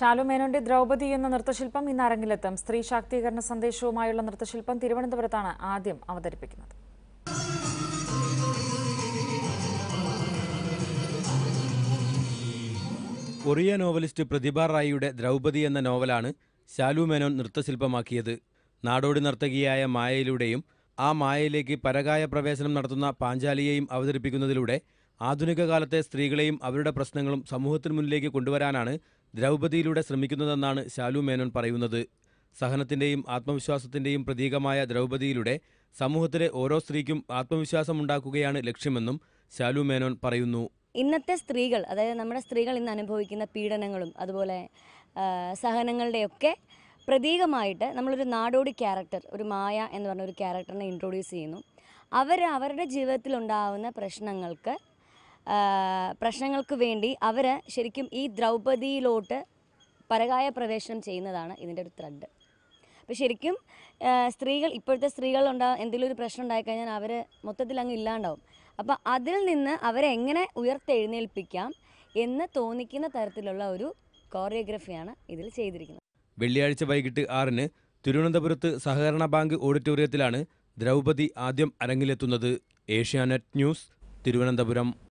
ശാലു മേനോന്റെ ദ്രൗപദി എന്ന നൃത്തശില്പം ഇന്ന് അരങ്ങിലെത്തും സ്ത്രീ ശാക്തീകരണ സന്ദേശവുമായുള്ള നൃത്തശില്പം തിരുവനന്തപുരത്താണ് ആദ്യം അവതരിപ്പിക്കുന്നത് ഒറിയ നോവലിസ്റ്റ് പ്രതിഭ റായിയുടെ ദ്രൗപദി എന്ന നോവലാണ് ശാലു മേനോൻ നൃത്തശില്പമാക്കിയത് നാടോടി നർത്തകിയായ മായയിലൂടെയും ആ മായയിലേക്ക് പരകായ പ്രവേശനം നടത്തുന്ന പാഞ്ചാലിയെയും അവതരിപ്പിക്കുന്നതിലൂടെ ആധുനിക കാലത്തെ സ്ത്രീകളെയും അവരുടെ പ്രശ്നങ്ങളും സമൂഹത്തിന് മുന്നിലേക്ക് കൊണ്ടുവരാനാണ് ദ്രൗപദിയിലൂടെ ശ്രമിക്കുന്നതെന്നാണ് ശാലു മേനോൻ പറയുന്നത് സഹനത്തിന്റെയും ആത്മവിശ്വാസത്തിന്റെയും പ്രതീകമായ ദ്രൗപദിയിലൂടെ സമൂഹത്തിലെ ഓരോ സ്ത്രീക്കും ആത്മവിശ്വാസമുണ്ടാക്കുകയാണ് ലക്ഷ്യമെന്നും ശാലു മേനോൻ പറയുന്നു ഇന്നത്തെ സ്ത്രീകൾ അതായത് നമ്മുടെ സ്ത്രീകൾ ഇന്ന് അനുഭവിക്കുന്ന പീഡനങ്ങളും അതുപോലെ ആ, സഹനങ്ങളുടെയൊക്കെ പ്രതീകമായിട്ട് നമ്മളൊരു നാടോടി ക്യാരക്ടർ ഒരു മായ എന്ന് പറഞ്ഞ ഒരു ക്യാരക്ടറിനെ ഇൻട്രൊഡ്യൂസ് ചെയ്യുന്നു അവർ അവരുടെ ജീവിതത്തിൽ ഉണ്ടാകുന്ന പ്രശ്നങ്ങൾക്ക് ആ, പ്രശ്നങ്ങൾക്ക് വേണ്ടി അവർ ശരിക്കും ഈ ദ്രൗപദിയിലോട്ട് പരകായ പ്രവേശനം ചെയ്യുന്നതാണ് ഇതിൻ്റെ ഒരു ത്രെഡ് അപ്പോൾ ശരിക്കും ആ, സ്ത്രീകൾ ഇപ്പോഴത്തെ സ്ത്രീകൾ ഉണ്ടാ എന്തെങ്കിലും ഒരു പ്രശ്നം ഉണ്ടായിക്കഴിഞ്ഞാൽ അവർ മൊത്തത്തിൽ അങ്ങ് ഇല്ലാണ്ടാവും അപ്പോൾ അതിൽ നിന്ന് അവരെ എങ്ങനെ ഉയർത്തെഴുന്നേൽപ്പിക്കാം എന്ന് തോന്നിക്കുന്ന തരത്തിലുള്ള ഒരു കോറിയോഗ്രഫിയാണ് ഇതിൽ ചെയ്തിരിക്കുന്നത് വെള്ളിയാഴ്ച വൈകിട്ട് ആറിന് തിരുവനന്തപുരത്ത് സഹകരണ ബാങ്ക് ഓഡിറ്റോറിയത്തിലാണ് ദ്രൗപദി ആദ്യം അരങ്ങിലെത്തുന്നത് ഏഷ്യാനെറ്റ് ന്യൂസ് തിരുവനന്തപുരം